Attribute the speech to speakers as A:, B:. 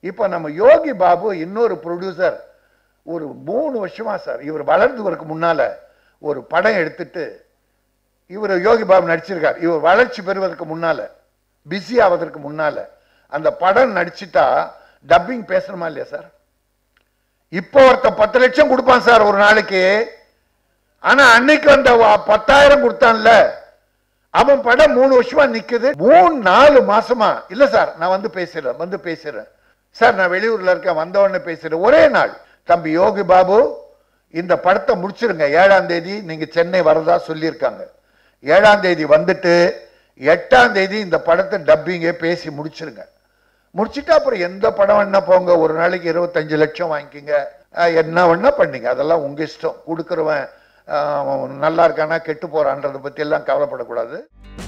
A: இப்போ நம்ம யோகி பாபு இன்னொரு ப்ரொடியூசர் ஒரு மூணு வருஷமா சார் இவர் வளர்ந்தவருக்கு முன்னால ஒரு படம் எடுத்துட்டு இவர் யோகி பாபு நடிச்சிருக்கார் இவர் வளர்ச்சி பெறுவதற்கு முன்னால பிஸி ஆவதற்கு முன்னால அந்த படம் நடிச்சிட்டா டப்பிங் பேசணுமா இல்லையா சார் இப்போ ஒருத்த பத்து லட்சம் கொடுப்பான் சார் ஒரு நாளைக்கு ஆனா அன்னைக்கு அந்த வ- பத்தாயிரம் கொடுத்தான்ல அவன் படம் மூணு வருஷமா நிக்குது மூணு நாலு மாசமா இல்ல சார் நான் வந்து பேசுறேன் வந்து பேசுறேன் சார் நான் வெளியூர்ல இருக்கேன் வந்த உடனே பேசுறேன் ஒரே நாள் தம்பி யோகி பாபு இந்த படத்தை முடிச்சிருங்க ஏழாம் தேதி நீங்க சென்னை வரதா சொல்லியிருக்காங்க ஏழாம் தேதி வந்துட்டு எட்டாம் தேதி இந்த படத்தை டப்பிங்கே பேசி முடிச்சிருங்க முடிச்சிட்டு அப்புறம் எந்த படம் வேணா போங்க ஒரு நாளைக்கு இருபத்தஞ்சு லட்சம் வாங்கிக்கிங்க அஹ் என்ன வேணா பண்ணீங்க அதெல்லாம் உங்க இஷ்டம் கொடுக்குறவன் அஹ், நல்லா இருக்கானா கெட்டு போறான்றதை பத்தி எல்லாம் கவலைப்படக்கூடாது